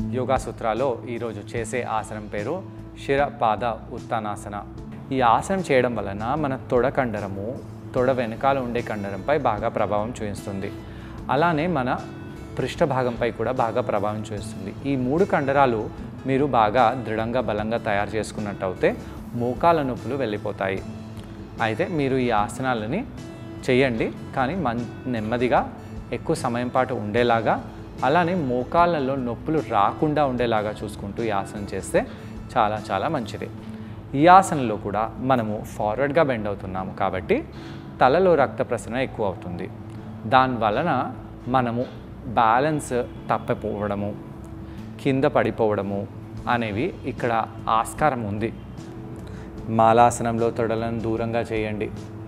యోగా సూత్రాలో ఈరోజు చేసే ఆసనం పేరు శిర పాద ఉత్తానాసన ఈ ఆసనం చేయడం వలన మన తొడ కండరము తొడ వెనకాల ఉండే కండరంపై బాగా ప్రభావం చూపిస్తుంది అలానే మన పృష్ఠ భాగంపై కూడా బాగా ప్రభావం చూపిస్తుంది ఈ మూడు కండరాలు మీరు బాగా దృఢంగా బలంగా తయారు చేసుకున్నట్టు అయితే మోకాల నొప్పులు వెళ్ళిపోతాయి అయితే మీరు ఈ ఆసనాలని చేయండి కానీ మన్ నెమ్మదిగా ఎక్కువ సమయం పాటు ఉండేలాగా అలానే మోకాళ్ళలో నొప్పులు రాకుండా ఉండేలాగా చూసుకుంటూ ఈ ఆసనం చేస్తే చాలా చాలా మంచిది ఈ ఆసనంలో కూడా మనము ఫార్వర్డ్గా బెండ్ అవుతున్నాము కాబట్టి తలలో రక్త ప్రసరణ ఎక్కువ అవుతుంది దాని వలన మనము బ్యాలెన్స్ తప్పిపోవడము కింద పడిపోవడము అనేవి ఇక్కడ ఆస్కారం ఉంది మాలాసనంలో తొడలను దూరంగా చేయండి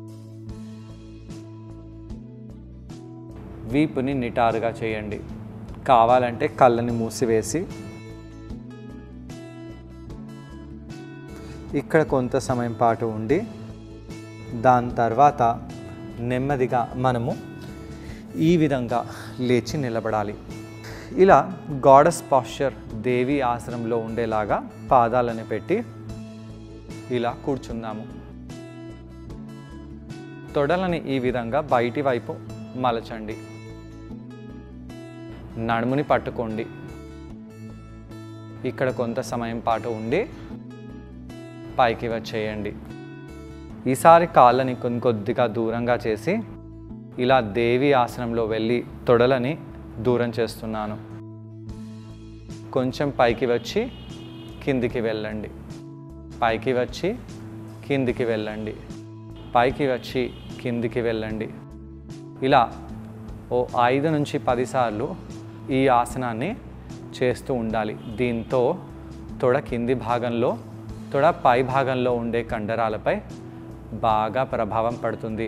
వీపుని నిటారుగా చేయండి కావాలంటే కళ్ళని మూసివేసి ఇక్కడ కొంత సమయం పాటు ఉండి దాని తర్వాత నెమ్మదిగా మనము ఈ విధంగా లేచి నిలబడాలి ఇలా గాడస్ పాశ్చర్ దేవి ఆసనంలో ఉండేలాగా పాదాలను పెట్టి ఇలా కూర్చుందాము తొడలని ఈ విధంగా బయటి వైపు మలచండి నడుముని పట్టుకోండి ఇక్కడ కొంత సమయం పాటు ఉండి పైకి వచ్చేయండి ఈసారి కాళ్ళని కొన్ని కొద్దిగా దూరంగా చేసి ఇలా దేవి ఆసనంలో వెళ్ళి తొడలని దూరం చేస్తున్నాను కొంచెం పైకి వచ్చి కిందికి వెళ్ళండి పైకి వచ్చి కిందికి వెళ్ళండి పైకి వచ్చి కిందికి వెళ్ళండి ఇలా ఓ ఐదు నుంచి పదిసార్లు ఈ ఆసనాన్ని చేస్తూ ఉండాలి దీంతో తొడ కింది భాగంలో తొడ పై భాగంలో ఉండే కండరాలపై బాగా ప్రభావం పడుతుంది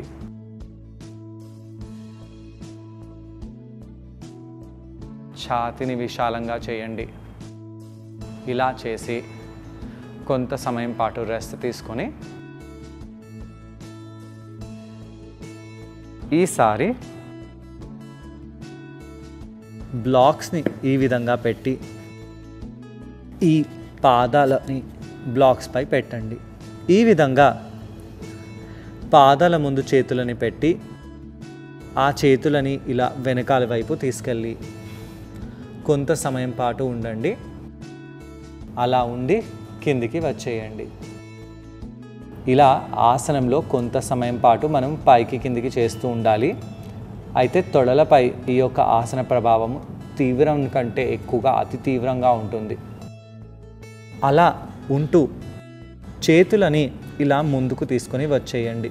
ఛాతిని విశాలంగా చేయండి ఇలా చేసి కొంత సమయం పాటు రెస్ట్ తీసుకొని ఈసారి బ్లాక్స్ని ఈ విధంగా పెట్టి ఈ పాదాలని బ్లాక్స్పై పెట్టండి ఈ విధంగా పాదాల ముందు చేతులని పెట్టి ఆ చేతులని ఇలా వెనకాల వైపు తీసుకెళ్ళి కొంత సమయం పాటు ఉండండి అలా ఉండి కిందికి వచ్చేయండి ఇలా ఆసనంలో కొంత సమయం పాటు మనం పైకి కిందికి చేస్తూ ఉండాలి అయితే తొడలపై ఈ యొక్క ఆసన ప్రభావం తీవ్రం కంటే ఎక్కువగా అతి తీవ్రంగా ఉంటుంది అలా ఉంటూ చేతులని ఇలా ముందుకు తీసుకొని వచ్చేయండి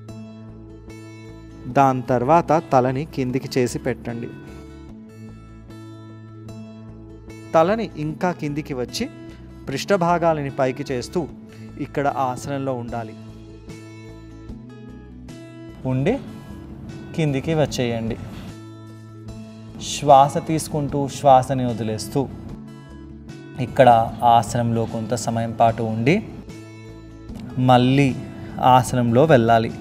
దాని తర్వాత తలని కిందికి చేసి పెట్టండి తలని ఇంకా కిందికి వచ్చి పృష్ఠభాగాలని పైకి చేస్తూ ఇక్కడ ఆసనంలో ఉండాలి ఉండి కిందికి వచ్చేయండి శ్వాస తీసుకుంటూ శ్వాసని వదిలేస్తూ ఇక్కడ ఆసనంలో కొంత సమయం పాటు ఉండి మళ్ళీ ఆసనంలో వెళ్ళాలి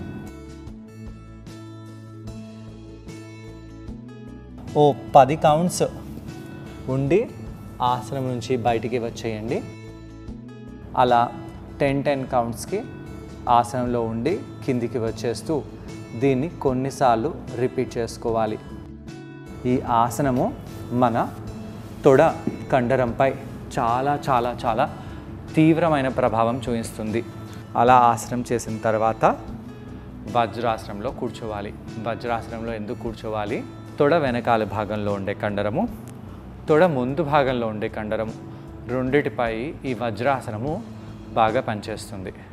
ఓ పది కౌంట్స్ ఉండి ఆసనం నుంచి బయటికి వచ్చేయండి అలా టెన్ టెన్ కౌంట్స్కి ఆసనంలో ఉండి కిందికి వచ్చేస్తూ దీన్ని కొన్నిసార్లు రిపీట్ చేసుకోవాలి ఈ ఆసనము మన తొడ కండరంపై చాలా చాలా చాలా తీవ్రమైన ప్రభావం చూపిస్తుంది అలా ఆసనం చేసిన తర్వాత వజ్రాసనంలో కూర్చోవాలి వజ్రాసనంలో ఎందుకు కూర్చోవాలి తొడ వెనకాల భాగంలో ఉండే కండరము తొడ ముందు భాగంలో ఉండే కండరము రెండిటిపై ఈ వజ్రాసనము బాగా పనిచేస్తుంది